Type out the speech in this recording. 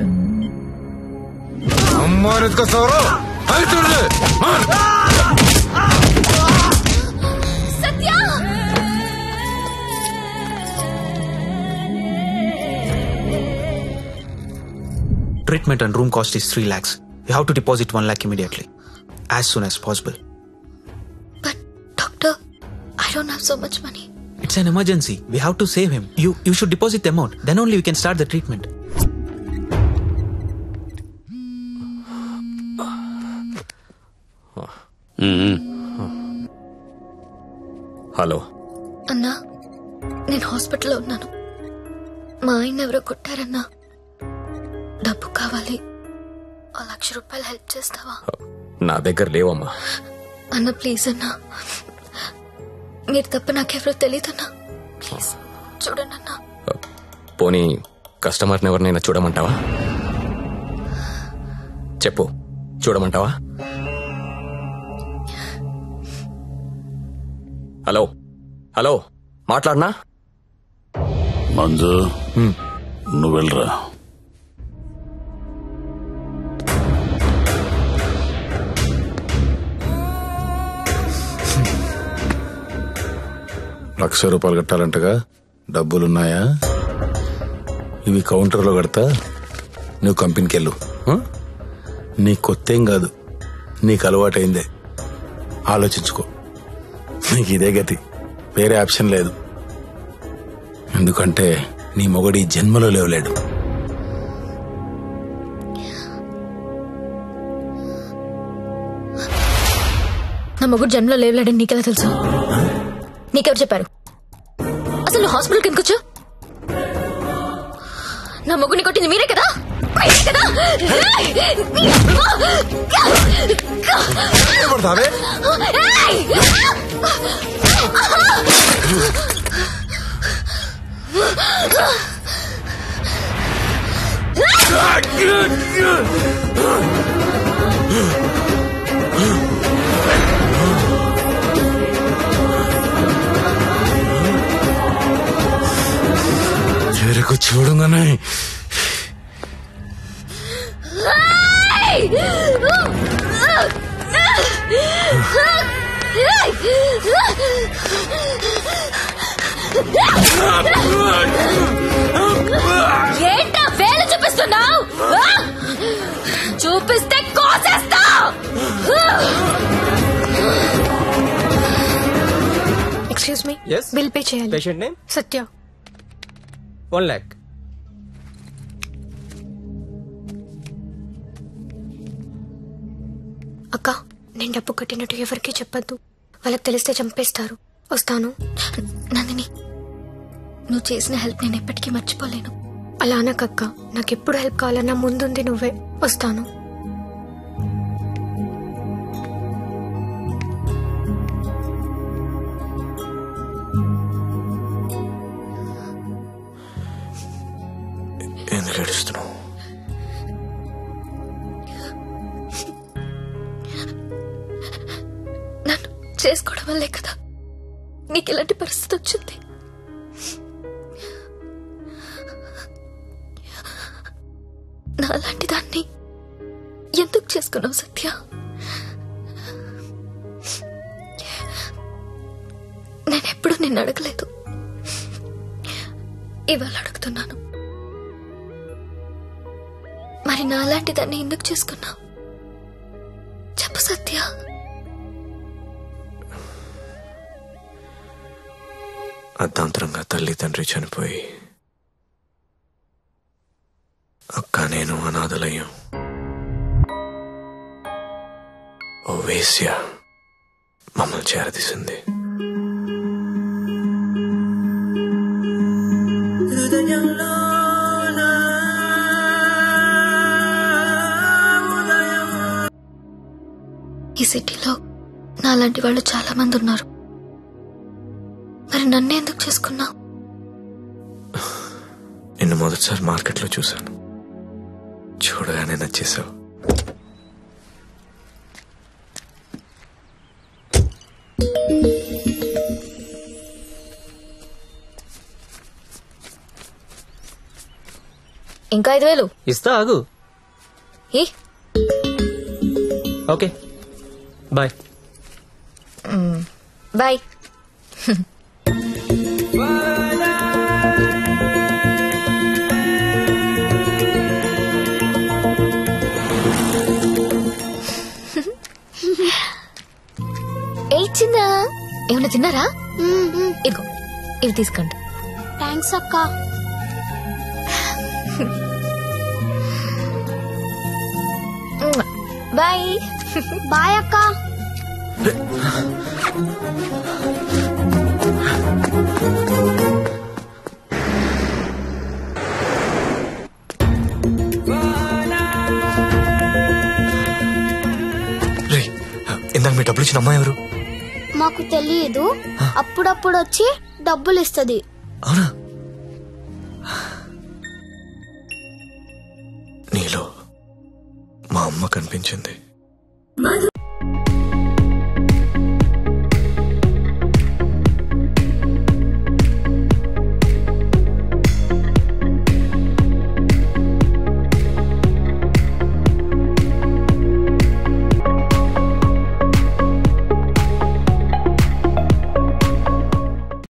అమ్మారు ఎత్తుకొస్తావరు అవుతుంది Satya Treatment and room cost is 3 lakhs. You have to deposit 1 lakh immediately. As soon as possible. But doctor I don't have so much money It's an emergency. We have to save him. You you should deposit the amount. Then only we can start the treatment. Hello అన్నా నేను హాస్పిటల్లో ఉన్నాను మా ఆయన ఎవరో కొట్టారన్నా డబ్బు కావాలి ఆ లక్ష రూపాయలు హెల్ప్ చేస్తావా నా దగ్గర లేవమ్మా అన్న ప్లీజ్ అన్నా మీరు తప్ప నాకెవరో తెలియదన్నా ప్లీజ్ చూడండి అన్నా పోనీ కస్టమర్ని ఎవరినైనా చూడమంటావా చెప్పు చూడమంటావా హలో హలో మాట్లాడనా మంజు నువ్వు వెళ్ళరా లక్ష రూపాయలు కట్టాలంటగా డబ్బులున్నాయా ఇవి కౌంటర్లో కడతా నువ్వు కంపెనీకి వెళ్ళు ఆ? నీ కొత్తేం కాదు నీకు అలవాటైందే ఆలోచించుకో నీకు ఇదే గతి వేరే ఆప్షన్ లేదు ఎందుకంటే నీ మొగడి ఈ జన్మలో లేవలేడు నా మొగుడు జన్మలో లేవలేడని నీకెలా తెలుసు నీకెవరు చెప్పారు అసలు నువ్వు హాస్పిటల్కి ఎందుకు వచ్చావు నా మొగుడిని కొట్టింది మీరే కదా మీరే కదా ఏయ్! చెరకు చూడంగానే ఏంటా వేలు చూపిస్తున్నావు చూపిస్తే కోసేస్తా excuse me Yes? Bill pay చేయాలి Patient name? సత్య 1 lakh. అక్క నేను డబ్బు కట్టినట్టు ఎవరికీ చెప్పొద్దు వాళ్ళకి తెలిస్తే చంపేస్తారు వస్తాను నందిని నువ్వు చేసిన హెల్ప్ నేను ఎప్పటికీ మర్చిపోలేను అలా అనకక్క నాకు ఎప్పుడు హెల్ప్ కావాలన్నా ముందుంది నువ్వే వస్తాను ఎందుకు ఏడుస్తున్నావు నన్ను చేసుకోవడం వల్లే కదా నీకు ఇలాంటి పరిస్థితి వచ్చింది నాలాంటి దాన్ని ఎందుకు చేసుకున్నావు సత్య నేనెప్పుడు నిన్ను అడగలేదు ఇవాళ అడుగుతున్నాను మరి నాలాంటి దాన్ని ఎందుకు చేసుకున్నావు చెప్పు సత్య అర్ధాంతరంగా తల్లి తండ్రి చనిపోయి అక్క నేను అనాథలయ్యాం ఓ వేశ్య మమ్మల్ని చేరదీసింది ఈ సిటీలో నాలాంటి వాళ్ళు చాలా మంది ఉన్నారు మరి నన్ను ఎందుకు చేసుకున్నావు నిన్ను మొదటిసారి మార్కెట్లో చూశాను చూడగానే నచ్చేసావు ఇంకా ఐదు వేలు ఇస్తా ఆగు ఏ ఓకే బాయ్ బాయ్ ఏ చిన్న ఏమన్నా తిన్నారా ఇదిగో ఇవి తీసుకోండి థ్యాంక్స్ అక్క బాయ్ బాయ్ అక్క రే ఇందాక మీ డబ్బులు ఇచ్చిన అమ్మాయి ఎవరు మాకు తెలియదు అప్పుడప్పుడు వచ్చి డబ్బులు ఇస్తుంది అవునా నీలో మా అమ్మ కనిపించింది